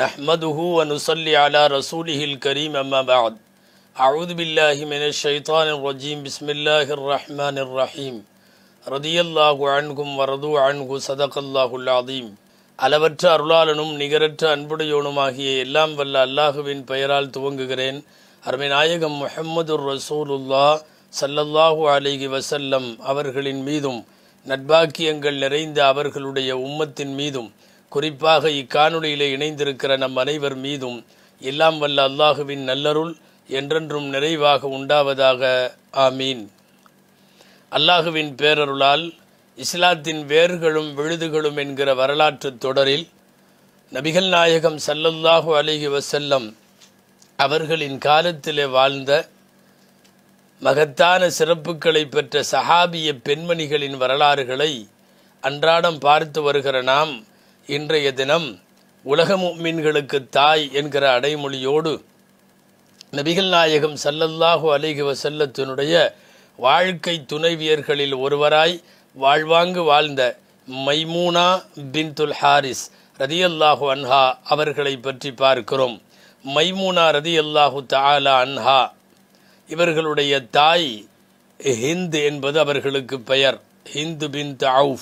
نحمده ونصلي على رسوله الكريم أما بعد أعوذ بالله من الشيطان الرجيم بسم الله الرحمن الرحيم رضي الله عنكم ورضوا عنه صدق الله العظيم அளவற்ற அருளாளனும் நிகரற்ற அன்புடையோனுமாகிய எல்லாம் வல்ல அல்லாஹுவின் பெயரால் துவங்குகிறேன் அருமை நாயகம் முஹம்மதுர் ரசூலுல்லா சல்லல்லாஹு அலைஹி வசல்லம் அவர்களின் மீதும் நட்பாக்கியங்கள் நிறைந்த அவர்களுடைய உம்மத்தின் மீதும் குறிப்பாக இக்காணொளியிலே இணைந்திருக்கிற நம் அனைவர் மீதும் எல்லாம் வல்ல அல்லாஹுவின் நல்லருள் என்றென்றும் நிறைவாக உண்டாவதாக ஆமீன் அல்லாஹுவின் பேரருளால் இஸ்லாத்தின் வேர்களும் விழுதுகளும் என்கிற வரலாற்றுத் தொடரில் நபிகள் நாயகம் சல்லல்லாஹு அலைஹி வசல்லம் அவர்களின் காலத்திலே வாழ்ந்த மகத்தான சிறப்புகளை பெற்ற சஹாபிய பெண்மணிகளின் வரலாறுகளை அன்றாடம் பார்த்து வருகிற நாம் இன்றைய தினம் உலக முக்மீன்களுக்கு தாய் என்கிற அடைமொழியோடு நபிகள் நாயகம் சல்லல்லாஹு அலைஹி வசல்லத்தினுடைய வாழ்க்கை துணைவியர்களில் ஒருவராய் வாழ்வாங்கு வாழ்ந்த மைமூனா பின்துல் ஹாரிஸ் ரதியல்லாஹு அன்ஹா அவர்களை பற்றி பார்க்கிறோம் மைமூனா ரதியல்லாஹு தஆலா அன்ஹா இவர்களுடைய தாய் ஹிந்து என்பது அவர்களுக்கு பெயர் ஹிந்து பின் அவுஃப்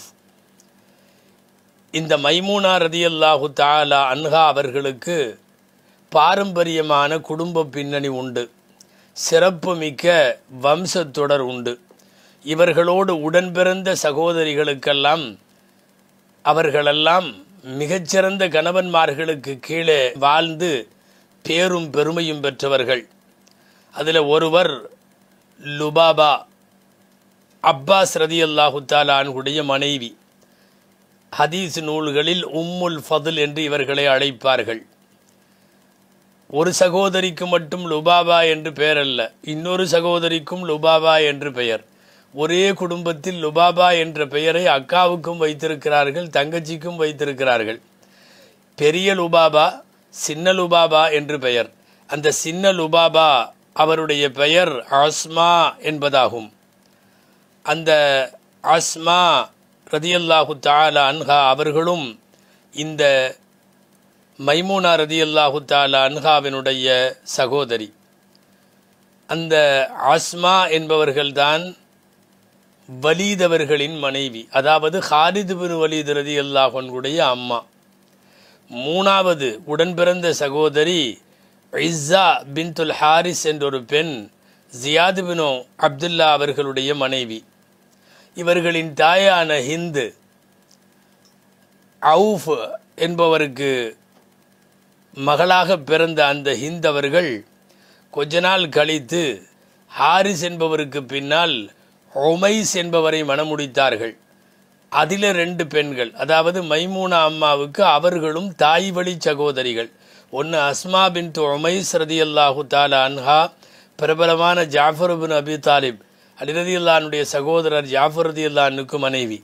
இந்த மைமூனா ரதியல்லாஹு தாலா அன்ஹா அவர்களுக்கு பாரம்பரியமான குடும்ப பின்னணி உண்டு சிறப்பு மிக்க வம்சத்தொடர் உண்டு இவர்களோடு உடன் பிறந்த சகோதரிகளுக்கெல்லாம் அவர்களெல்லாம் மிகச்சிறந்த கணவன்மார்களுக்கு கீழே வாழ்ந்து பேரும் பெருமையும் பெற்றவர்கள் அதில் ஒருவர் லுபாபா அப்பாஸ் ரதி அல்லாஹு தாலானுடைய மனைவி ஹதீஸ் நூல்களில் உம்முல் ஃபதுல் என்று இவர்களை அழைப்பார்கள் ஒரு சகோதரிக்கு மட்டும் லுபாபா என்று பெயர் அல்ல இன்னொரு சகோதரிக்கும் லுபாபா என்று பெயர் ஒரே குடும்பத்தில் லுபாபா என்ற பெயரை அக்காவுக்கும் வைத்திருக்கிறார்கள் தங்கச்சிக்கும் வைத்திருக்கிறார்கள் பெரிய லுபாபா சின்ன லுபாபா என்று பெயர் அந்த சின்ன லுபாபா அவருடைய பெயர் ஆஸ்மா என்பதாகும் அந்த ஆஸ்மா ரதியல்லாஹு தாலா அன்ஹா அவர்களும் இந்த மைமூனா ரதியல்லாஹு தாலா அன்ஹாவினுடைய சகோதரி அந்த ஆஸ்மா என்பவர்கள்தான் வலீதவர்களின் மனைவி அதாவது ஹாலிது பின் வலீது ரதி அல்லாஹனுடைய அம்மா மூணாவது உடன் பிறந்த சகோதரி இஸ்ஸா பின்துல் ஹாரிஸ் என்ற ஒரு பெண் ஜியாது பினோ அப்துல்லா அவர்களுடைய மனைவி இவர்களின் தாயான ஹிந்து அவுஃப் என்பவருக்கு மகளாக பிறந்த அந்த ஹிந்த் அவர்கள் கொஞ்ச நாள் கழித்து ஹாரிஸ் என்பவருக்கு பின்னால் ஒமைஸ் என்பவரை மணமுடித்தார்கள் அதில் ரெண்டு பெண்கள் அதாவது மைமூனா அம்மாவுக்கு அவர்களும் தாய் வழி சகோதரிகள் ஒன்று அஸ்மா பின் ஒமைஸ் ரதி அல்லாஹு தாலா அன்ஹா பிரபலமான ஜாஃபர் பின் அபி தாலிப் அலிரதி அல்லானுடைய சகோதரர் ஜாஃபர் ரதி அல்லானுக்கு மனைவி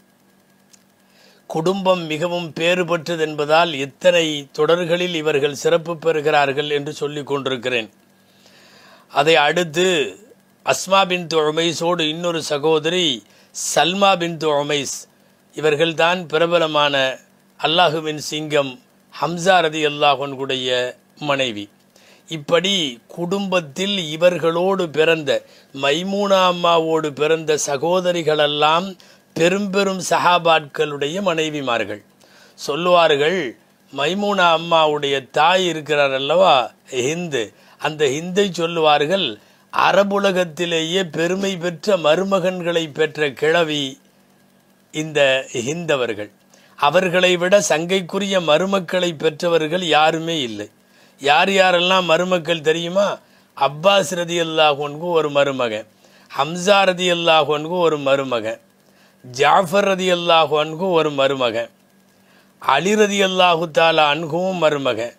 குடும்பம் மிகவும் பேறு பெற்றது என்பதால் எத்தனை தொடர்களில் இவர்கள் சிறப்பு பெறுகிறார்கள் என்று சொல்லிக் கொண்டிருக்கிறேன் அதை அடுத்து அஸ்மா பின் உமைஸோடு இன்னொரு சகோதரி சல்மா பின் உமைஸ் இவர்கள்தான் பிரபலமான அல்லாஹுவின் சிங்கம் ஹம்சா ரதி அல்லாஹனுடைய மனைவி இப்படி குடும்பத்தில் இவர்களோடு பிறந்த மைமூனா அம்மாவோடு பிறந்த சகோதரிகளெல்லாம் பெரும் பெரும் சஹாபாட்களுடைய மனைவிமார்கள் சொல்லுவார்கள் மைமூனா அம்மாவுடைய தாய் இருக்கிறார் அல்லவா ஹிந்து அந்த ஹிந்தை சொல்லுவார்கள் அரபுலகத்திலேயே பெருமை பெற்ற மருமகன்களை பெற்ற கிழவி இந்த ஹிந்தவர்கள் அவர்களை விட சங்கைக்குரிய மருமக்களை பெற்றவர்கள் யாருமே இல்லை யார் யாரெல்லாம் மருமக்கள் தெரியுமா அப்பாஸ் ரதி அல்லாஹோன்கு ஒரு மருமகன் ஹம்சா ரதி அல்லாஹோன்கு ஒரு மருமகன் ஜாஃபர் ரதி அல்லாஹு அன்கு ஒரு மருமகன் அலி ரதி அல்லாஹு தாலா அன்குவும் மருமகன்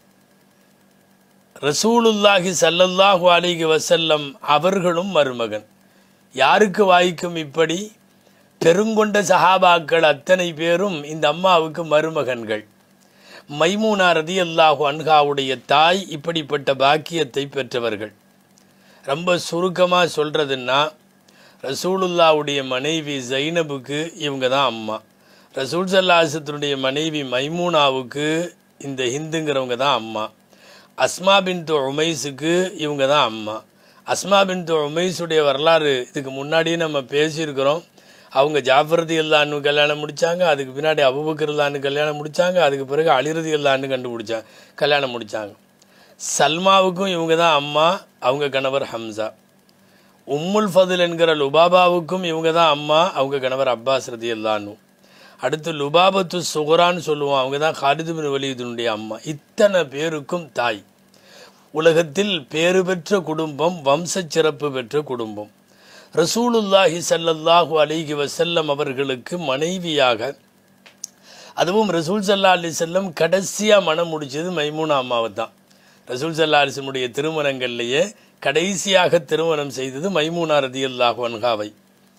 ரசூலுல்லாஹி சல்லல்லாஹு அலிகி வசல்லம் அவர்களும் மருமகன் யாருக்கு வாய்க்கும் இப்படி பெருங்கொண்ட சஹாபாக்கள் அத்தனை பேரும் இந்த அம்மாவுக்கு மருமகன்கள் மைமூனா ரதி அல்லாஹு அன்ஹாவுடைய தாய் இப்படிப்பட்ட பாக்கியத்தை பெற்றவர்கள் ரொம்ப சுருக்கமாக சொல்கிறதுன்னா ரசூலுல்லாவுடைய மனைவி ஜைனபுக்கு இவங்க தான் அம்மா ரசூல் சல்லாசத்தினுடைய மனைவி மைமூனாவுக்கு இந்த ஹிந்துங்கிறவங்க தான் அம்மா அஸ்மா பின் உமைஸுக்கு இவங்க தான் அம்மா அஸ்மா பின் உமைஸுடைய வரலாறு இதுக்கு முன்னாடியே நம்ம பேசியிருக்கிறோம் அவங்க ஜாஃபரதி இல்லான்னு கல்யாணம் முடிச்சாங்க அதுக்கு பின்னாடி அபுபக்கர் இல்லான்னு கல்யாணம் முடிச்சாங்க அதுக்கு பிறகு அலிரதி இல்லான்னு கண்டுபிடிச்சாங்க கல்யாணம் முடிச்சாங்க சல்மாவுக்கும் இவங்க தான் அம்மா அவங்க கணவர் ஹம்சா உம்முல் ஃபதுல் என்கிற லுபாபாவுக்கும் இவங்க தான் அம்மா அவங்க கணவர் அப்பாஸ் ரதி அல்லான்னு அடுத்து லுபாபத்து சுகரான்னு சொல்லுவோம் அவங்க தான் ஹாலிது பின் வலியுதனுடைய அம்மா இத்தனை பேருக்கும் தாய் உலகத்தில் பேறு பெற்ற குடும்பம் வம்ச சிறப்பு பெற்ற குடும்பம் ரசூலுல்லாஹி ஸல்லல்லாஹு அலைஹி வஸல்லம் அவர்களுக்கு மனைவியாக அதுவும் ரசூல் சல்லா அலி செல்லம் கடைசியாக மனம் முடிச்சது மைமூனா அம்மாவை தான் ரசூல் சல்லா அலிசனுடைய திருமணங்கள்லேயே கடைசியாக திருமணம் செய்தது மைமூனா ரதியல்லாஹு அன்ஹாவை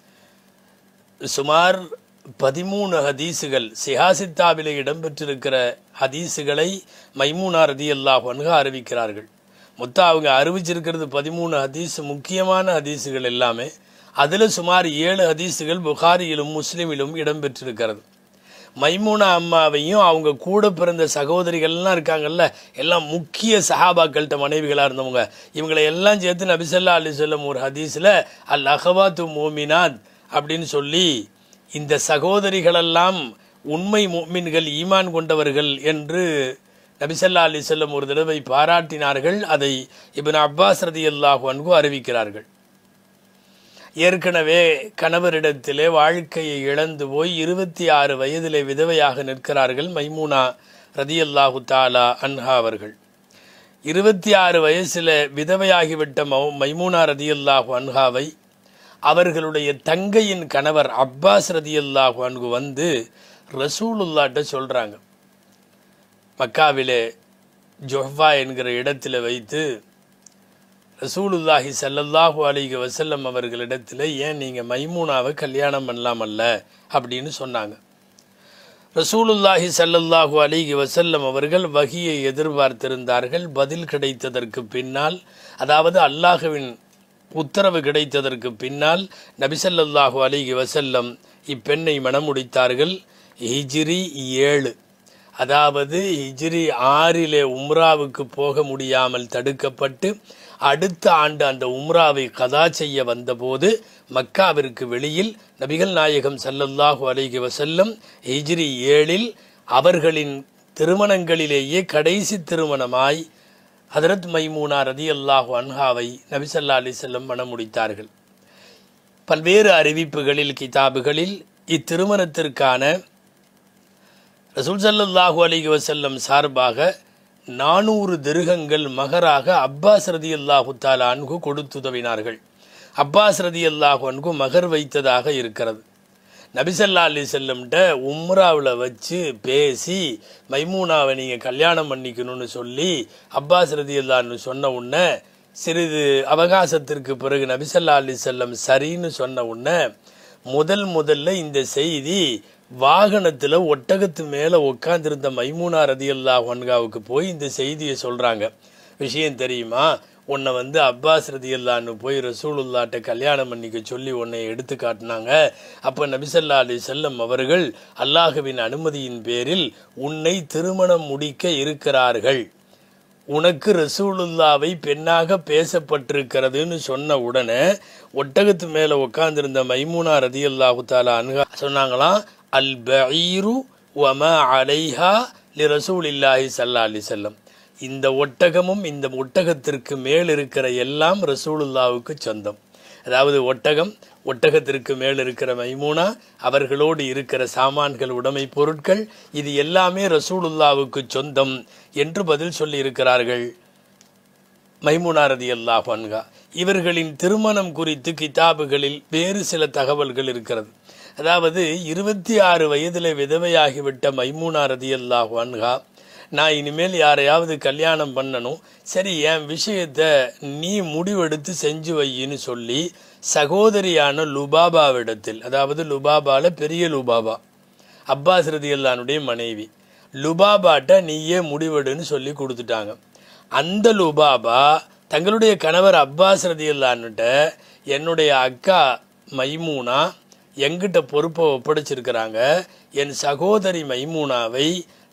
சுமார் பதிமூணு ஹதீஸுகள் சிஹாசித்தாவிலே இடம்பெற்றிருக்கிற ஹதீஸுகளை மைமூனா ரதியல்லாஹு அன்ஹா அறிவிக்கிறார்கள் மொத்தம் அவங்க அறிவிச்சிருக்கிறது பதிமூணு ஹதீஸ் முக்கியமான ஹதீஸுகள் எல்லாமே அதில் சுமார் ஏழு ஹதீஸுகள் புகாரியிலும் முஸ்லீமிலும் இடம்பெற்றிருக்கிறது மைமூனா அம்மாவையும் அவங்க கூட பிறந்த சகோதரிகள்லாம் இருக்காங்கல்ல எல்லாம் முக்கிய சஹாபாக்கள்கிட்ட மனைவிகளாக இருந்தவங்க இவங்களை எல்லாம் சேர்த்து நபிசல்லா அலி சொல்லம் ஒரு ஹதீஸில் அல் அஹவாத்து மோமினாத் அப்படின்னு சொல்லி இந்த சகோதரிகளெல்லாம் உண்மை மோமின்கள் ஈமான் கொண்டவர்கள் என்று நபிசல்லா அலி செல்லம் ஒரு தடவை பாராட்டினார்கள் அதை இபின் அப்பாஸ் ரதி அல்லாஹு அன்கு அறிவிக்கிறார்கள் ஏற்கனவே கணவரிடத்திலே வாழ்க்கையை இழந்து போய் இருபத்தி ஆறு வயதிலே விதவையாக நிற்கிறார்கள் மைமூனா ரதியல்லாஹு தாலா அன்ஹா அவர்கள் இருபத்தி ஆறு வயசில் விதவையாகிவிட்ட மௌ மைமூனா ரதியல்லாஹு அன்ஹாவை அவர்களுடைய தங்கையின் கணவர் அப்பாஸ் ரதியல்லாஹு அன்கு வந்து ரசூலுல்லாட்ட சொல்கிறாங்க மக்காவிலே ஜொஹ்வா என்கிற இடத்துல வைத்து ரசூலுல்லாஹி ஸல்லல்லாஹு அலைஹி வஸல்லம் அவர்களிடத்தில் ஏன் நீங்கள் மைமூனாவை கல்யாணம் பண்ணலாமல்ல அப்படின்னு சொன்னாங்க ரசூலுல்லாஹி ஸல்லல்லாஹு அலைஹி வஸல்லம் அவர்கள் வகியை எதிர்பார்த்திருந்தார்கள் பதில் கிடைத்ததற்கு பின்னால் அதாவது அல்லாஹுவின் உத்தரவு கிடைத்ததற்கு பின்னால் நபிசல்லாஹு அலைஹி வஸல்லம் இப்பெண்ணை மணமுடித்தார்கள் ஹிஜ்ரி ஏழு அதாவது ஹிஜ்ரி ஆறிலே உம்ராவுக்கு போக முடியாமல் தடுக்கப்பட்டு அடுத்த ஆண்டு அந்த உம்ராவை கதா செய்ய வந்தபோது மக்காவிற்கு வெளியில் நபிகள் நாயகம் ஸல்லல்லாஹு அலைஹி வஸல்லம் ஹிஜ்ரி ஏழில் அவர்களின் திருமணங்களிலேயே கடைசி திருமணமாய் ஹதரத் மைமூனா ரதியல்லாஹு அன்ஹாவை நபிசல்லா அலிசல்லம் மணம் முடித்தார்கள் பல்வேறு அறிவிப்புகளில் கிதாபுகளில் இத்திருமணத்திற்கான ரசூல் ஸல்லல்லாஹு அலைஹி வஸல்லம் சார்பாக நானூறு திருகங்கள் மகராக அப்பாஸ் ரதி அல்லாஹு தாலா அன்கு கொடுத்துதவினார்கள் அப்பாஸ் ரதி அல்லாஹு அன்கு மகர் வைத்ததாக இருக்கிறது நபிசல்லா அலி செல்லம்கிட்ட உம்ராவில் வச்சு பேசி மைமூனாவை நீங்கள் கல்யாணம் பண்ணிக்கணும்னு சொல்லி அப்பாஸ் ரதி அல்லான்னு சொன்ன உடனே சிறிது அவகாசத்திற்கு பிறகு நபிசல்லா அலி செல்லம் சரின்னு சொன்ன உடனே முதல் முதல்ல இந்த செய்தி வாகனத்தில் ஒட்டகத்து மேலே உட்காந்துருந்த மைமூனா ரதியல்லா ஒன்காவுக்கு போய் இந்த செய்தியை சொல்கிறாங்க விஷயம் தெரியுமா உன்னை வந்து அப்பாஸ் ரதியல்லான்னு போய் ரசூலுல்லாட்ட கல்யாணம் பண்ணிக்க சொல்லி உன்னை எடுத்து காட்டினாங்க அப்போ நபிசல்லா அலி செல்லம் அவர்கள் அல்லாஹுவின் அனுமதியின் பேரில் உன்னை திருமணம் முடிக்க இருக்கிறார்கள் உனக்கு ரசூலுல்லாவை பெண்ணாக பேசப்பட்டிருக்கிறதுன்னு சொன்ன உடனே ஒட்டகத்து மேலே உட்காந்துருந்த மைமூனா ரதியல்லாஹு தாலா அனுகா சொன்னாங்களாம் அல் பஈரு வம அலைஹா லி ரசூலில்லாஹி சல்லா அலி செல்லம் இந்த ஒட்டகமும் இந்த ஒட்டகத்திற்கு மேல் இருக்கிற எல்லாம் ரசூலுல்லாவுக்கு சொந்தம் அதாவது ஒட்டகம் ஒட்டகத்திற்கு மேல் இருக்கிற மைமூனா அவர்களோடு இருக்கிற சாமான்கள் உடைமை பொருட்கள் இது எல்லாமே ரசூலுல்லாவுக்கு சொந்தம் என்று பதில் சொல்லி இருக்கிறார்கள் மைமுனா ரதி அல்லாஹ் அன்ஹா இவர்களின் திருமணம் குறித்து கிதாபுகளில் வேறு சில தகவல்கள் இருக்கிறது அதாவது இருபத்தி ஆறு வயதில் விதவையாகிவிட்ட மைமூனா ரதி அல்லாஹ் அன்ஹா நான் இனிமேல் யாரையாவது கல்யாணம் பண்ணணும் சரி என் விஷயத்த நீ முடிவெடுத்து செஞ்சு வையின்னு சொல்லி சகோதரியான லுபாபாவிடத்தில் அதாவது லுபாபால பெரிய லுபாபா அப்பாஸ் ரதியல்லானுடைய மனைவி லுபாபாட்ட நீயே முடிவெடுன்னு சொல்லி கொடுத்துட்டாங்க அந்த லுபாபா தங்களுடைய கணவர் அப்பாஸ் ரதியல்லான்னுட்ட என்னுடைய அக்கா மைமூனா எங்கிட்ட பொறுப்பை ஒப்படைச்சிருக்கிறாங்க என் சகோதரி மைமூனாவை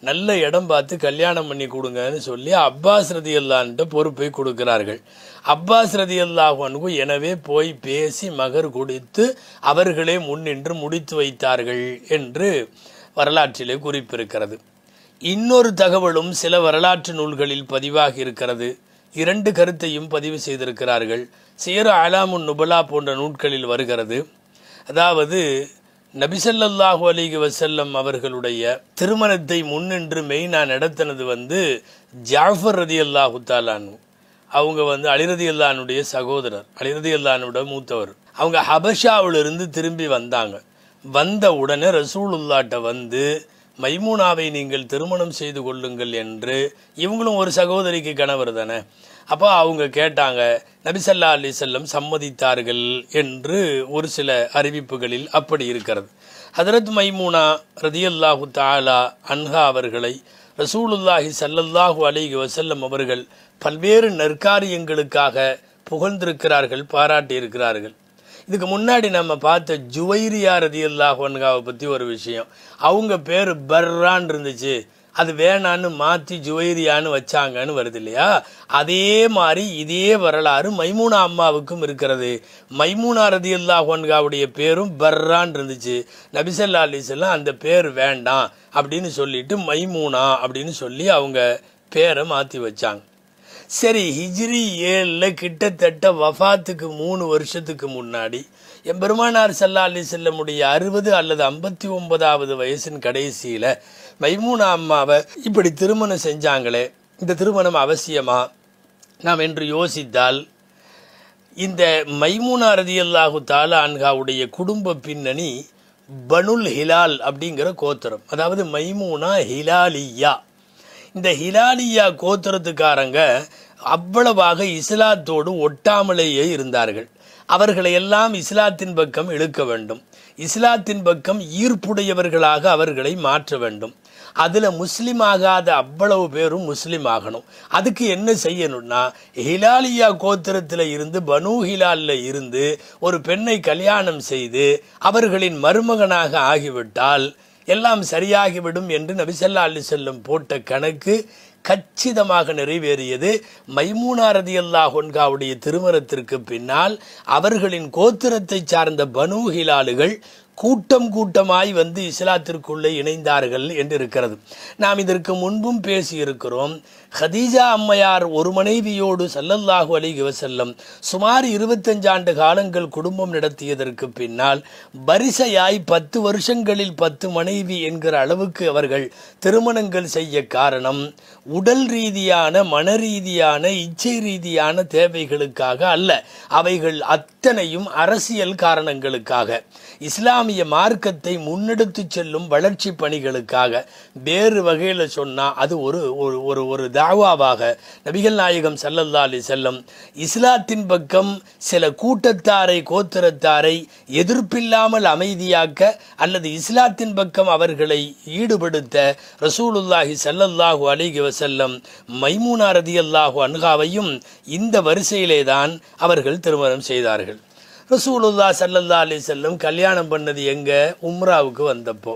நல்ல இடம் பார்த்து கல்யாணம் பண்ணி கொடுங்கன்னு சொல்லி அப்பாஸ் ரதி அல்லான்ட்ட பொறுப்பை கொடுக்கிறார்கள் அப்பாஸ் ரதி அல்லாஹனுக்கு எனவே போய் பேசி மகர் கொடுத்து அவர்களே முன்னின்று முடித்து வைத்தார்கள் என்று வரலாற்றிலே குறிப்பிருக்கிறது இன்னொரு தகவலும் சில வரலாற்று நூல்களில் பதிவாகி இருக்கிறது இரண்டு கருத்தையும் பதிவு செய்திருக்கிறார்கள் சேர அலாமுன் நுபலா போன்ற நூட்களில் வருகிறது அதாவது நபிசல்லாஹு அலிக வசல்லம் அவர்களுடைய திருமணத்தை முன்னின்று மெயினா நடத்தினது வந்து ஜாஃபர் ரதி அல்லாஹு தாலானு அவங்க வந்து அலிரதி அல்லானுடைய சகோதரர் அலிரதி அல்லானோட மூத்தவர் அவங்க ஹபஷாவிலிருந்து திரும்பி வந்தாங்க வந்த உடனே ரசூலுல்லாட்ட வந்து மைமூனாவை நீங்கள் திருமணம் செய்து கொள்ளுங்கள் என்று இவங்களும் ஒரு சகோதரிக்கு கணவர் தானே அப்போ அவங்க கேட்டாங்க நபிசல்லா அலி செல்லம் சம்மதித்தார்கள் என்று ஒரு சில அறிவிப்புகளில் அப்படி இருக்கிறது ஹதரத் மைமூனா ரதியல்லாஹு தாலா அன்ஹா அவர்களை ரசூலுல்லாஹி சல்லல்லாஹு அலிஹி வசல்லம் அவர்கள் பல்வேறு நற்காரியங்களுக்காக புகழ்ந்திருக்கிறார்கள் பாராட்டியிருக்கிறார்கள் இதுக்கு முன்னாடி நம்ம பார்த்த ஜுவைரியா ரதி அல்லாஹன்காவை பற்றி ஒரு விஷயம் அவங்க பேர் பர்ரான் இருந்துச்சு அது வேணான்னு மாற்றி ஜுவைரியான்னு வச்சாங்கன்னு வருது இல்லையா அதே மாதிரி இதே வரலாறு மைமூனா அம்மாவுக்கும் இருக்கிறது மைமூனா ரதி அல்லாஹன்காவுடைய பேரும் பர்ரான் இருந்துச்சு நபிசல்லா அலிசல்லாம் அந்த பேர் வேண்டாம் அப்படின்னு சொல்லிட்டு மைமூனா அப்படின்னு சொல்லி அவங்க பேரை மாற்றி வச்சாங்க சரி ஹிஜ்ரி ஏழில் கிட்டத்தட்ட வஃபாத்துக்கு மூணு வருஷத்துக்கு முன்னாடி எம்பெருமானார் சல்லா அலி செல்லமுடைய அறுபது அல்லது ஐம்பத்தி ஒன்பதாவது வயசின் கடைசியில் மைமூனா அம்மாவை இப்படி திருமணம் செஞ்சாங்களே இந்த திருமணம் அவசியமா நாம் என்று யோசித்தால் இந்த மைமூனா ரதியல்லாஹு தாலா அன்காவுடைய குடும்ப பின்னணி பனுல் ஹிலால் அப்படிங்கிற கோத்திரம் அதாவது மைமூனா ஹிலாலியா இந்த ஹிலாலியா கோத்திரத்துக்காரங்க அவ்வளவாக இஸ்லாத்தோடு ஒட்டாமலேயே இருந்தார்கள் அவர்களை எல்லாம் இஸ்லாத்தின் பக்கம் இழுக்க வேண்டும் இஸ்லாத்தின் பக்கம் ஈர்ப்புடையவர்களாக அவர்களை மாற்ற வேண்டும் அதில் முஸ்லீம் ஆகாத அவ்வளவு பேரும் முஸ்லீம் ஆகணும் அதுக்கு என்ன செய்யணும்னா ஹிலாலியா கோத்திரத்தில் இருந்து பனு ஹிலாலில் இருந்து ஒரு பெண்ணை கல்யாணம் செய்து அவர்களின் மருமகனாக ஆகிவிட்டால் எல்லாம் சரியாகிவிடும் என்று நபிசல்லா அலி செல்லம் போட்ட கணக்கு கச்சிதமாக நிறைவேறியது மைமூனா ரதி அல்லாஹொன்காவுடைய திருமணத்திற்கு பின்னால் அவர்களின் கோத்திரத்தை சார்ந்த பனு ஹிலாலுகள் கூட்டம் கூட்டமாய் வந்து இஸ்லாத்திற்குள்ளே இணைந்தார்கள் என்று இருக்கிறது நாம் இதற்கு முன்பும் பேசியிருக்கிறோம் ஹதீஜா அம்மையார் ஒரு மனைவியோடு சல்லல்லாஹு அலிஹி வசல்லம் சுமார் இருபத்தஞ்சாண்டு காலங்கள் குடும்பம் நடத்தியதற்கு பின்னால் வரிசையாய் பத்து வருஷங்களில் பத்து மனைவி என்கிற அளவுக்கு அவர்கள் திருமணங்கள் செய்ய காரணம் உடல் ரீதியான மன ரீதியான இச்சை ரீதியான தேவைகளுக்காக அல்ல அவைகள் அத்தனையும் அரசியல் காரணங்களுக்காக இஸ்லாமிய மார்க்கத்தை முன்னெடுத்து செல்லும் வளர்ச்சி பணிகளுக்காக வேறு வகையில் சொன்னால் அது ஒரு ஒரு ஒரு ஒரு தாவாவாக நபிகள் நாயகம் சல்லல்லா அலி செல்லம் இஸ்லாத்தின் பக்கம் சில கூட்டத்தாரை கோத்திரத்தாரை எதிர்ப்பில்லாமல் அமைதியாக்க அல்லது இஸ்லாத்தின் பக்கம் அவர்களை ஈடுபடுத்த ரசூலுல்லாஹி சல்லல்லாஹு அலிஹி வசல்லம் மைமூனா ரதி அல்லாஹு அன்ஹாவையும் இந்த வரிசையிலே தான் அவர்கள் திருமணம் செய்தார்கள் ரசூலுல்லா சல்லல்லா அலி செல்லம் கல்யாணம் பண்ணது எங்க உம்ராவுக்கு வந்தப்போ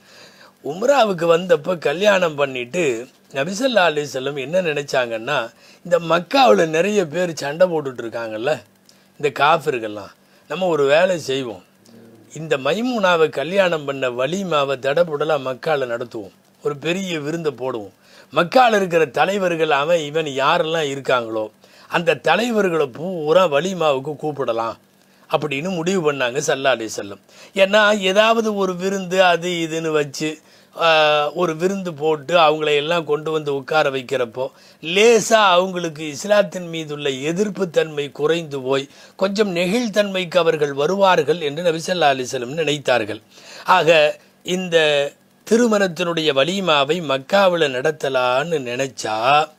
உம்ராவுக்கு வந்தப்போ கல்யாணம் பண்ணிட்டு நபிசல்லா அலி செல்லம் என்ன நினைச்சாங்கன்னா இந்த மக்காவில் நிறைய பேர் சண்டை போட்டுட்டு இருக்காங்கல்ல இந்த காஃபிர்கள்லாம் நம்ம ஒரு வேலை செய்வோம் இந்த மைமூனாவை கல்யாணம் பண்ண வலிமாவை தடபுடலாக மக்காவில் நடத்துவோம் ஒரு பெரிய விருந்தை போடுவோம் மக்கால் இருக்கிற தலைவர்கள் அவன் இவன் யாரெல்லாம் இருக்காங்களோ அந்த தலைவர்களை பூரா வலிமாவுக்கு கூப்பிடலாம் அப்படின்னு முடிவு பண்ணாங்க சல்லா அலி செல்லம் ஏன்னா ஏதாவது ஒரு விருந்து அது இதுன்னு வச்சு ஆஹ், ஒரு விருந்து போட்டு அவங்கள எல்லாம் கொண்டு வந்து உட்கார வைக்கிறப்போ லேசாக அவங்களுக்கு இஸ்லாத்தின் மீதுள்ள எதிர்ப்பு தன்மை குறைந்து போய் கொஞ்சம் நெகிழ்தன்மைக்கு அவர்கள் வருவார்கள் என்று நபிசல்லா அலிசல்லம் நினைத்தார்கள் ஆக இந்த திருமணத்தினுடைய வலிமாவை மக்காவில் நடத்தலான்னு நினைச்சா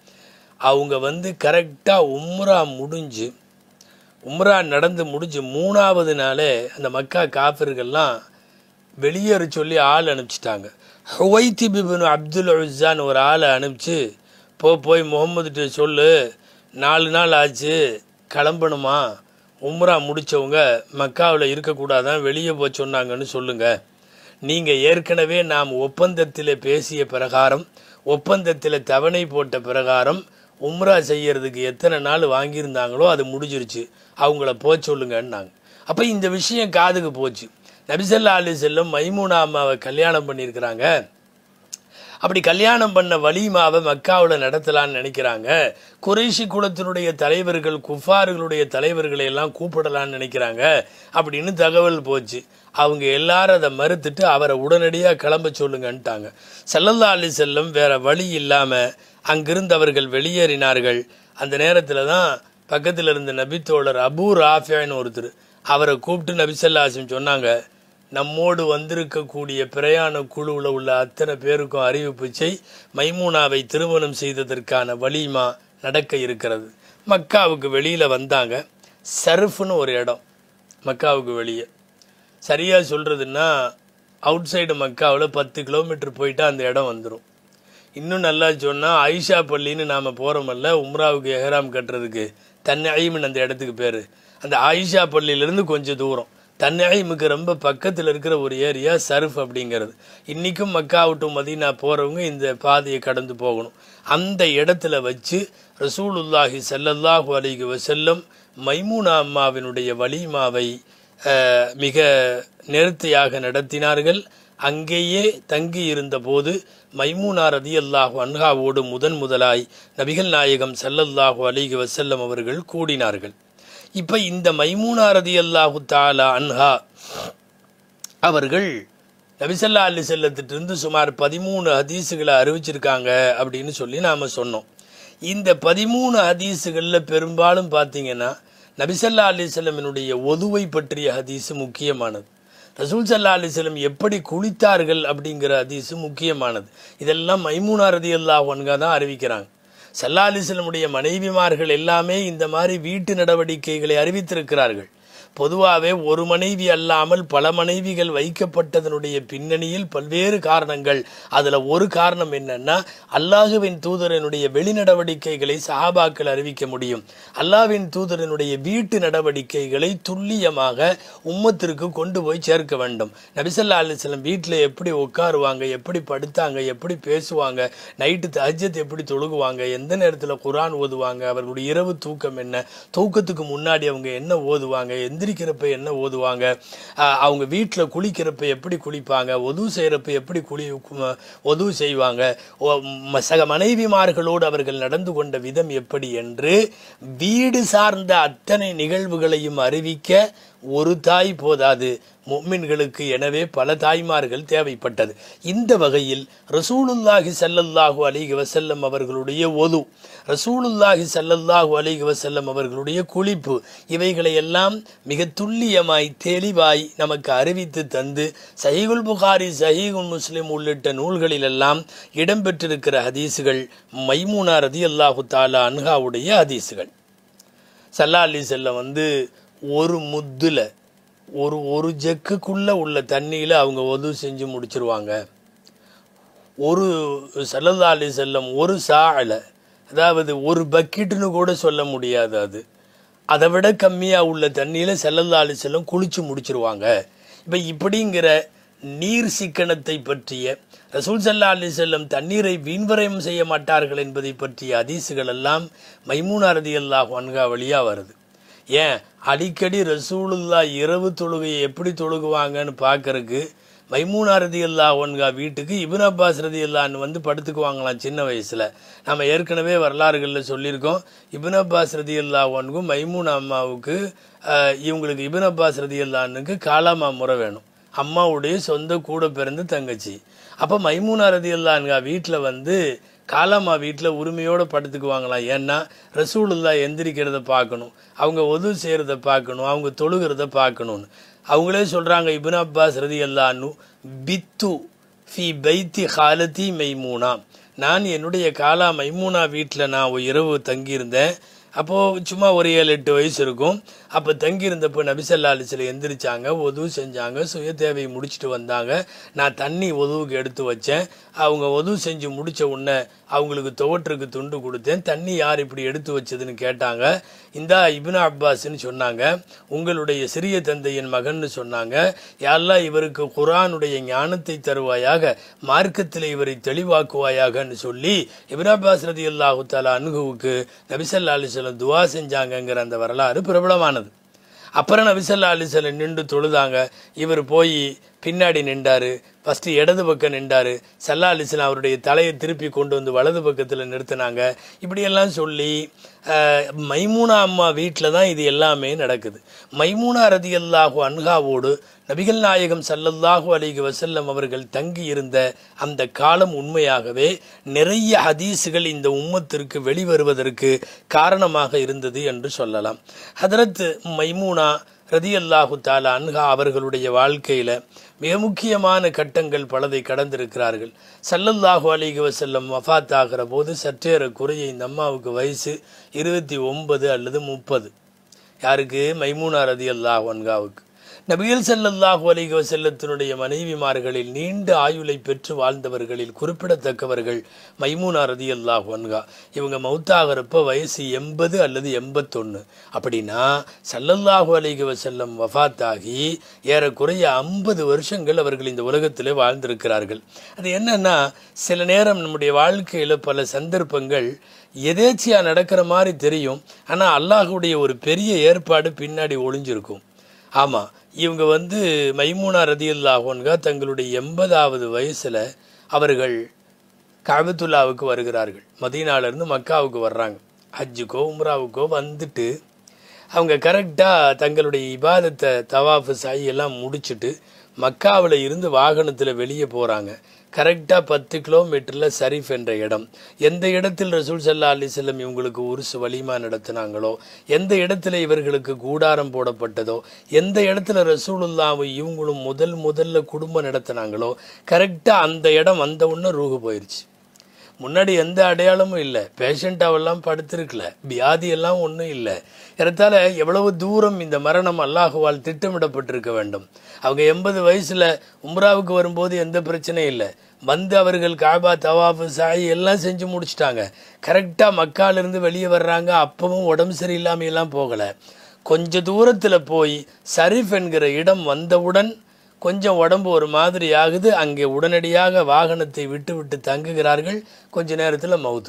அவங்க வந்து கரெக்டாக உம்ரா முடிஞ்சு உம்ரா நடந்து முடிஞ்சு மூணாவது நாளே அந்த மக்கா காஃபிர்கள்லாம் வெளியேற சொல்லி ஆள் அனுப்பிச்சிட்டாங்க ஹுவைத்தி பிபின் அப்துல் உஸ்ஸான் ஒரு ஆளை அனுப்பிச்சு போ போய் முகமதுகிட்ட சொல்லு நாலு நாள் ஆச்சு கிளம்பணுமா உம்ரா முடிச்சவங்க மக்காவில் இருக்கக்கூடாதான் வெளியே போய் சொன்னாங்கன்னு சொல்லுங்க நீங்கள் ஏற்கனவே நாம் ஒப்பந்தத்தில் பேசிய பிரகாரம் ஒப்பந்தத்தில் தவணை போட்ட பிரகாரம் உம்ரா செய்யறதுக்கு எத்தனை நாள் வாங்கியிருந்தாங்களோ அது முடிஞ்சிருச்சு அவங்கள போக சொல்லுங்கன்னாங்க அப்போ இந்த விஷயம் காதுக்கு போச்சு நபிசல்லா அலி செல்லம் மைமூனா அம்மாவை கல்யாணம் பண்ணியிருக்கிறாங்க அப்படி கல்யாணம் பண்ண வலிமாவை மக்காவில் நடத்தலான்னு நினைக்கிறாங்க குறைஷி குலத்தினுடைய தலைவர்கள் குஃபார்களுடைய தலைவர்களை எல்லாம் கூப்பிடலான்னு நினைக்கிறாங்க அப்படின்னு தகவல் போச்சு அவங்க எல்லாரும் அதை மறுத்துட்டு அவரை உடனடியாக கிளம்ப சொல்லுங்கன்ட்டாங்க செல்லல்லா அலி செல்லம் வேற வழி இல்லாமல் அங்கிருந்து அவர்கள் வெளியேறினார்கள் அந்த நேரத்தில் தான் பக்கத்தில் இருந்த நபித்தோழர் அபூ ராஃபியான்னு ஒருத்தர் அவரை கூப்பிட்டு நபிசல்லாசிம் சொன்னாங்க நம்மோடு வந்திருக்கக்கூடிய பிரயாண குழுவில் உள்ள அத்தனை பேருக்கும் அறிவிப்பு செய் மைமூனாவை திருமணம் செய்ததற்கான வலிமா நடக்க இருக்கிறது மக்காவுக்கு வெளியில் வந்தாங்க சர்ஃப்னு ஒரு இடம் மக்காவுக்கு வெளியே சரியாக சொல்கிறதுன்னா அவுட் சைடு மக்காவில் பத்து கிலோமீட்டர் போயிட்டா அந்த இடம் வந்துடும் இன்னும் நல்லா சொன்னால் ஐஷா பள்ளின்னு நாம் போகிறோமல்ல உம்ராவுக்கு எஹராம் கட்டுறதுக்கு தன்னைமின் அந்த இடத்துக்கு பேர் அந்த ஆயிஷா பள்ளியிலேருந்து கொஞ்சம் தூரம் தன்னைமுக்கு ரொம்ப பக்கத்தில் இருக்கிற ஒரு ஏரியா சர்ஃப் அப்படிங்கிறது இன்றைக்கும் மக்காவுட்டும் மதீனா போகிறவங்க இந்த பாதையை கடந்து போகணும் அந்த இடத்துல வச்சு ரசூலுல்லாஹி ஸல்லல்லாஹு அலைஹி வஸல்லம் மைமூனா அம்மாவினுடைய வலிமாவை அஹ், மிக நேர்த்தியாக நடத்தினார்கள் அங்கேயே தங்கி இருந்தபோது மைமூனா ரதியல்லாஹு அன்ஹாவோடு முதன் முதலாய் நபிகள் நாயகம் ஸல்லல்லாஹு அலைஹி வஸல்லம் அவர்கள் கூடினார்கள் இப்போ இந்த மைமூனா ரதியல்லாஹு தாலா அன்ஹா அவர்கள் நபிசல்லா அலி செல்லத்திட்டிருந்து சுமார் பதிமூணு ஹதீஸுகளை அறிவிச்சிருக்காங்க அப்படின்னு சொல்லி நாம் சொன்னோம் இந்த பதிமூணு ஹதீஸுகளில் பெரும்பாலும் பார்த்தீங்கன்னா நபிசல்லா அலி செல்லமினுடைய ஒதுவை பற்றிய ஹதீஸு முக்கியமானது ரசூல் சல்லா அலிஸ்லம் எப்படி குளித்தார்கள் அப்படிங்கிற ஹதீஸு முக்கியமானது இதெல்லாம் மைமூனா ரதி அல்லாஹன்கா தான் அறிவிக்கிறாங்க சல்லா அலிஸ்லமுடைய மனைவிமார்கள் எல்லாமே இந்த மாதிரி வீட்டு நடவடிக்கைகளை அறிவித்திருக்கிறார்கள் பொதுவாகவே ஒரு மனைவி அல்லாமல் பல மனைவிகள் வைக்கப்பட்டதனுடைய பின்னணியில் பல்வேறு காரணங்கள் அதில் ஒரு காரணம் என்னன்னா அல்லாஹுவின் தூதரனுடைய வெளிநடவடிக்கைகளை சஹாபாக்கள் அறிவிக்க முடியும் அல்லாஹ்வின் தூதரனுடைய வீட்டு நடவடிக்கைகளை துல்லியமாக உம்மத்திற்கு கொண்டு போய் சேர்க்க வேண்டும் நபிசல்லா அலிஸ்லம் வீட்டில் எப்படி உட்காருவாங்க எப்படி படுத்தாங்க எப்படி பேசுவாங்க நைட்டு தஹஜத் எப்படி தொழுகுவாங்க எந்த நேரத்தில் குரான் ஓதுவாங்க அவர்களுடைய இரவு தூக்கம் என்ன தூக்கத்துக்கு முன்னாடி அவங்க என்ன ஓதுவாங்க எந்திரிக்கிறப்ப என்ன ஓதுவாங்க ஆஹ் அவங்க வீட்டில் குளிக்கிறப்ப எப்படி குளிப்பாங்க ஒது செய்கிறப்ப எப்படி குளி ஒது செய்வாங்க ஓ- ம- சக மனைவிமார்களோடு அவர்கள் நடந்து கொண்ட விதம் எப்படி என்று வீடு சார்ந்த அத்தனை நிகழ்வுகளையும் அறிவிக்க ஒரு தாய் போதாது முஃமின்களுக்கு எனவே பல தாய்மார்கள் தேவைப்பட்டது இந்த வகையில் ரசூலுல்லாஹி ஸல்லல்லாஹு அலைஹி வஸல்லம் அவர்களுடைய ஒது ரசூலுல்லாஹி ஸல்லல்லாஹு அலைஹி வஸல்லம் அவர்களுடைய குளிப்பு இவைகளை எல்லாம் மிக துல்லியமாய் தெளிவாய் நமக்கு அறிவித்து தந்து சஹீகுல் புகாரி சஹீகுல் முஸ்லிம் உள்ளிட்ட நூல்களிலெல்லாம் இடம்பெற்றிருக்கிற ஹதீஸுகள் மைமூனா ரதியல்லாஹு தாலா அன்ஹாவுடைய ஹதீஸுகள் சல்லா அலி செல்லம் வந்து ஒரு முத்துல ஒரு ஒரு ஜக்குக்குள்ள உள்ள தண்ணியில அவங்க ஒது செஞ்சு முடிச்சிருவாங்க ஒரு சல்லல்லா அலி செல்லம் ஒரு சால அதாவது ஒரு பக்கெட்டுன்னு கூட சொல்ல முடியாது அது அதை விட கம்மியாக உள்ள தண்ணியில் செல்லல்லா அலி செல்லம் குளிச்சு முடிச்சிருவாங்க இப்போ இப்படிங்கிற நீர் சிக்கனத்தை பற்றிய ரசூல் சல்லா அலி செல்லம் தண்ணீரை வீண்வரையம் செய்ய மாட்டார்கள் என்பதை பற்றிய ஹதீஸுகள் எல்லாம் மைமூனா ரதி அல்லாஹ் வன்கா வழியாக வருது ஏன் அடிக்கடி ரசூலுல்லா இரவு தொழுகையை எப்படி தொழுகுவாங்கன்னு பார்க்கறக்கு மைமூனா ரதி அல்லா ஒன்கா வீட்டுக்கு இபின் அப்பாஸ் ரதி அல்லான்னு வந்து படுத்துக்குவாங்களாம் சின்ன வயசில் நம்ம ஏற்கனவே வரலாறுகளில் சொல்லியிருக்கோம் இபின் அப்பாஸ் ரதி அல்லா ஒன்கும் மைமூனா அம்மாவுக்கு ஆஹ், இவங்களுக்கு இபின் அப்பாஸ் ரதி அல்லானுக்கு காலாமா முறை வேணும் அம்மாவுடைய சொந்த கூட பிறந்த தங்கச்சி அப்போ மைமூனா ரதி அல்லான்கா வீட்டில் வந்து காலாமா வீட்டில் உரிமையோடு படுத்துக்குவாங்களாம் ஏன்னா ரசூலுல்லா எந்திரிக்கிறத பார்க்கணும் அவங்க ஒது செய்கிறத பார்க்கணும் அவங்க தொழுகிறத பார்க்கணும்னு அவங்களே சொல்கிறாங்க இப்னு அப்பாஸ் ரதி அல்லான்னு பித்து ஃபி பைத்தி ஹாலத்தி மைமூனா நான் என்னுடைய காலா மைமூனா வீட்டில் நான் ஒரு இரவு தங்கியிருந்தேன் அப்போது சும்மா ஒரு ஏழு எட்டு வயசு இருக்கும் அப்போ தங்கியிருந்தப்போ நபிசல்லா அலிசில் எந்திரிச்சாங்க உதவு செஞ்சாங்க சுய தேவையை முடிச்சுட்டு வந்தாங்க நான் தண்ணி உதவுக்கு எடுத்து வச்சேன் அவங்க உதவு செஞ்சு முடித்த உடனே அவங்களுக்கு துவட்டுருக்கு துண்டு கொடுத்தேன் தண்ணி யார் இப்படி எடுத்து வச்சதுன்னு கேட்டாங்க இந்தா இப்னு அப்பாஸ்ன்னு சொன்னாங்க உங்களுடைய சிறிய தந்தையின் மகன்னு சொன்னாங்க யாரெல்லாம் இவருக்கு குரானுடைய ஞானத்தை தருவாயாக மார்க்கத்தில் இவரை தெளிவாக்குவாயாகன்னு சொல்லி இப்னு அப்பாஸ் ரதி அல்லாஹு தாலா அனுகுவுக்கு நபிசல்லா அலிஸ்லம் துவா செஞ்சாங்கங்கிற அந்த வரலாறு பிரபலமானது அப்புறம் நபிசல்லா அலிஸ்லம் நின்று தொழுதாங்க இவர் போய் பின்னாடி நின்றாரு ஃபஸ்ட்டு இடது பக்கம் நின்றாரு சல்லா அலிஸ்லாம் அவருடைய தலையை திருப்பி கொண்டு வந்து வலது பக்கத்தில் நிறுத்தினாங்க இப்படியெல்லாம் சொல்லி அஹ், மைமூனா அம்மா வீட்டில் தான் இது எல்லாமே நடக்குது மைமூனா ரதி அல்லாஹு அன்ஹாவோடு நபிகள் நாயகம் சல்லல்லாஹு அலைஹி வஸல்லம் அவர்கள் தங்கி இருந்த அந்த காலம் உண்மையாகவே நிறைய ஹதீஸுகள் இந்த உம்மத்திற்கு வெளிவருவதற்கு காரணமாக இருந்தது என்று சொல்லலாம் ஹதரத் மைமூனா ரதியல்லாஹு தாலா அன்ஹா அவர்களுடைய வாழ்க்கையில மிக முக்கியமான கட்டங்கள் பலதை கடந்திருக்கிறார்கள் சல்லல்லாஹு அலைஹி வஸல்லம் வஃபாத் ஆகிற போது சற்றேற குறைய இந்த அம்மாவுக்கு வயசு இருபத்தி ஒன்பது அல்லது முப்பது யாருக்கு மைமூனா ரதியல்லாஹு அன்ஹாவுக்கு நபிகள் ஸல்லல்லாஹு அலைஹி வஸல்லத்தினுடைய மனைவிமார்களில் நீண்ட ஆயுளை பெற்று வாழ்ந்தவர்களில் குறிப்பிடத்தக்கவர்கள் மைமூனா ரதியல்லாஹு அன்ஹா இவங்க மௌத்தாகிறப்ப வயசு எண்பது அல்லது எண்பத்தொன்று அப்படின்னா ஸல்லல்லாஹு அலைஹி வஸல்லம் வஃபாத்தாகி ஏறக்குறைய ஐம்பது வருஷங்கள் அவர்கள் இந்த உலகத்திலே வாழ்ந்திருக்கிறார்கள் அது என்னன்னா சில நேரம் நம்முடைய வாழ்க்கையில் பல சந்தர்ப்பங்கள் எதேச்சியா நடக்கிற மாதிரி தெரியும் ஆனா அல்லாஹ்வுடைய ஒரு பெரிய ஏற்பாடு பின்னாடி ஒளிஞ்சிருக்கும் ஆமா இவங்க வந்து மைமூனா ரதியுல்லாஹோன்கா தங்களுடைய எண்பதாவது வயசுல அவர்கள் கஅபத்துல்லாவுக்கு வருகிறார்கள் மதீனால இருந்து மக்காவுக்கு வர்றாங்க ஹஜ்ஜுக்கோ உம்ராவுக்கோ வந்துட்டு அவங்க கரெக்டாக தங்களுடைய இபாதத்தை தவாஃபு சாயி எல்லாம் முடிச்சுட்டு மக்காவில் இருந்து வாகனத்தில் வெளியே போகிறாங்க கரெக்டாக பத்து கிலோமீட்டரில் சரிஃப் என்ற இடம் எந்த இடத்தில் ரசூல் சல்லா அலிசல்லம் இவங்களுக்கு உருசு வலிமா நடத்தினாங்களோ எந்த இடத்துல இவர்களுக்கு கூடாரம் போடப்பட்டதோ எந்த இடத்துல ரசூலுல்லாவும் இவங்களும் முதல் முதல்ல குடும்பம் நடத்தினாங்களோ கரெக்டாக அந்த இடம் வந்த உடனே ரூஹு போயிடுச்சு முன்னாடி எந்த அடையாளமும் இல்லை பேஷண்ட்டாவெல்லாம் படுத்திருக்கல வியாதி எல்லாம் ஒன்றும் இல்லை ஏறத்தாழ எவ்வளவு தூரம் இந்த மரணம் அல்லாஹுவால் திட்டமிடப்பட்டிருக்க வேண்டும் அவங்க எண்பது வயசுல உம்ராவுக்கு வரும்போது எந்த பிரச்சனையும் இல்லை வந்து அவர்கள் காபா தவாஃபு சாய் எல்லாம் செஞ்சு முடிச்சிட்டாங்க கரெக்டாக மக்காலிருந்து வெளியே வர்றாங்க அப்பவும் உடம்பு சரியில்லாம எல்லாம் போகலை கொஞ்ச தூரத்தில் போய் சரிஃப் என்கிற இடம் வந்தவுடன் கொஞ்சம் உடம்பு ஒரு மாதிரி ஆகுது அங்கே உடனடியாக வாகனத்தை விட்டு விட்டு தங்குகிறார்கள் கொஞ்ச நேரத்தில் மவுத்து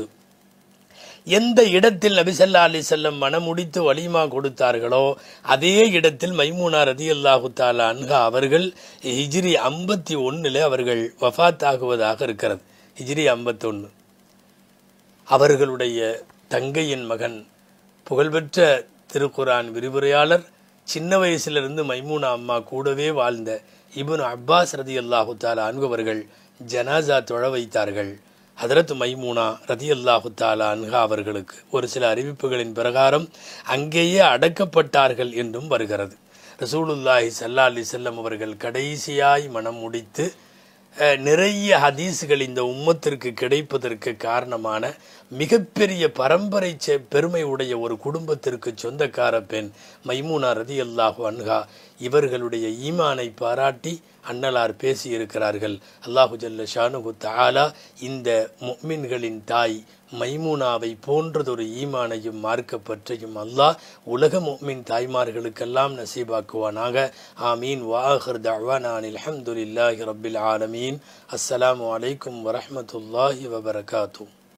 எந்த இடத்தில் நபிசல்லா அலி செல்லம் மனமுடித்து வலிமா கொடுத்தார்களோ அதே இடத்தில் மைமூனா ரதி அல்லாஹு தாலா அன்ஹா அவர்கள் ஹிஜ்ரி ஐம்பத்தி ஒன்றில் அவர்கள் வஃபாத் ஆகுவதாக இருக்கிறது ஹிஜ்ரி ஐம்பத்தொன்று அவர்களுடைய தங்கையின் மகன் புகழ்பெற்ற திருக்குரான் விரிவுரையாளர் சின்ன வயசிலிருந்து மைமூனா அம்மா கூடவே வாழ்ந்த இப்னு அப்பாஸ் ரதி அல்லாஹு தாலா அன்பவர்கள் ஜனாசா தொழ வைத்தார்கள் ஹதரத் மைமூனா ரதி அல்லாஹு தாலா அன்ஹா அவர்களுக்கு ஒரு சில அறிவிப்புகளின் பிரகாரம் அங்கேயே அடக்கப்பட்டார்கள் என்றும் வருகிறது ரசூலுல்லாஹி ஸல்லல்லாஹு அலைஹி செல்லம் அவர்கள் கடைசியாய் மனம் முடித்து அஹ், நிறைய ஹதீஸ்கள் இந்த உம்மத்திற்கு கிடைப்பதற்கு காரணமான மிகப்பெரிய பரம்பரை செ- பெருமை உடைய ஒரு குடும்பத்திற்கு சொந்தக்கார பெண் மைமூனா ரதி அல்லாஹு அன்ஹா இவர்களுடைய ஈமானை பாராட்டி அன்னலார் பேசியிருக்கிறார்கள் அல்லாஹு ஜல்ல ஷானுகு தஆலா இந்த முஃமின்களின் தாய் மைமூனாவை போன்றதொரு ஈமானையும் மார்க்கப்பற்றையும் அல்லாஹ் உலக முஃமின் தாய்மார்களுக்கெல்லாம் நசீபாக்குவானாக ஆமீன் வாஹர் தவானான் அல்ஹம்துலில்லாஹி ரப்பில் ஆலமீன் அஸ்ஸலாமு அலைக்கும் வரஹ்மத்துல்லாஹி வபரகாத்துஹ்